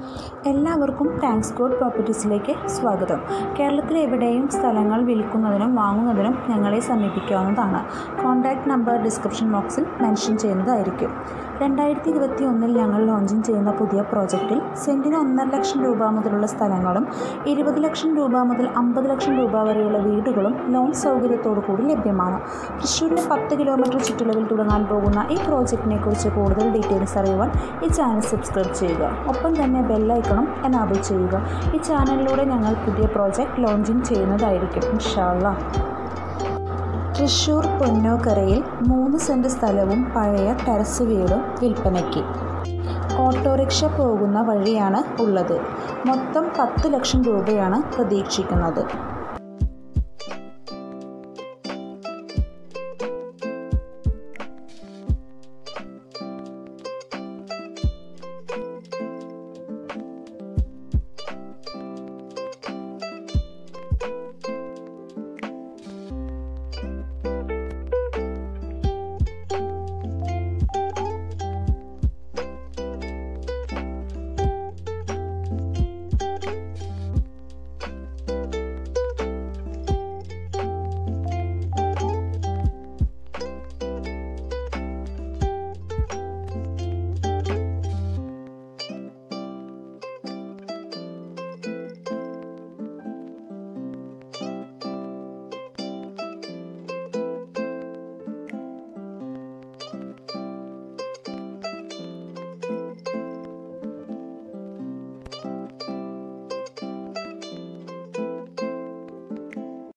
എല്ലാവർക്കും thanks God പ്രോപ്പർട്ടീസിലേക്ക് സ്വാഗതം കേരളത്തിലെ എവിടെയും സ്ഥലങ്ങൾ വിൽക്കുന്നതിനും വാങ്ങുന്നതിനും ഞങ്ങളെ സമീപിക്കാവുന്നതാണ് കോൺടാക്റ്റ് നമ്പർ ഡിസ്ക്രിപ്ഷൻ ബോക്സിൽ മെൻഷൻ ചെയ്യുന്നതായിരിക്കും രണ്ടായിരത്തി ഇരുപത്തി ഒന്നിൽ ഞങ്ങൾ ലോഞ്ചിങ് ചെയ്യുന്ന പുതിയ പ്രോജക്റ്റിൽ സെൻറ്റിന് ഒന്നര ലക്ഷം രൂപ മുതലുള്ള സ്ഥലങ്ങളും ഇരുപത് ലക്ഷം രൂപ മുതൽ അമ്പത് ലക്ഷം രൂപ വരെയുള്ള വീടുകളും ലോൺ സൗകര്യത്തോടു കൂടി ലഭ്യമാണ് തൃശ്ശൂരിന് പത്ത് കിലോമീറ്റർ ചുറ്റളവിൽ തുടങ്ങാൻ പോകുന്ന ഈ പ്രോജക്റ്റിനെ കുറിച്ച് കൂടുതൽ ഡീറ്റെയിൽസ് അറിയുവാൻ ഈ ചാനൽ സബ്സ്ക്രൈബ് ചെയ്യുക ഒപ്പം തന്നെ ബെല്ലൈക്കണം എനാബിൾ ചെയ്യുക ഈ ചാനലിലൂടെ ഞങ്ങൾ പുതിയ പ്രോജക്റ്റ് ലോഞ്ചിങ് ചെയ്യുന്നതായിരിക്കും ഇൻഷാല്ല തൃശ്ശൂർ പൊന്നോക്കരയിൽ മൂന്ന് സെൻറ് സ്ഥലവും പഴയ ടെറസ് വീടും വിൽപ്പനയ്ക്ക് ഓട്ടോറിക്ഷ പോകുന്ന വഴിയാണ് ഉള്ളത് മൊത്തം പത്ത് ലക്ഷം രൂപയാണ് പ്രതീക്ഷിക്കുന്നത്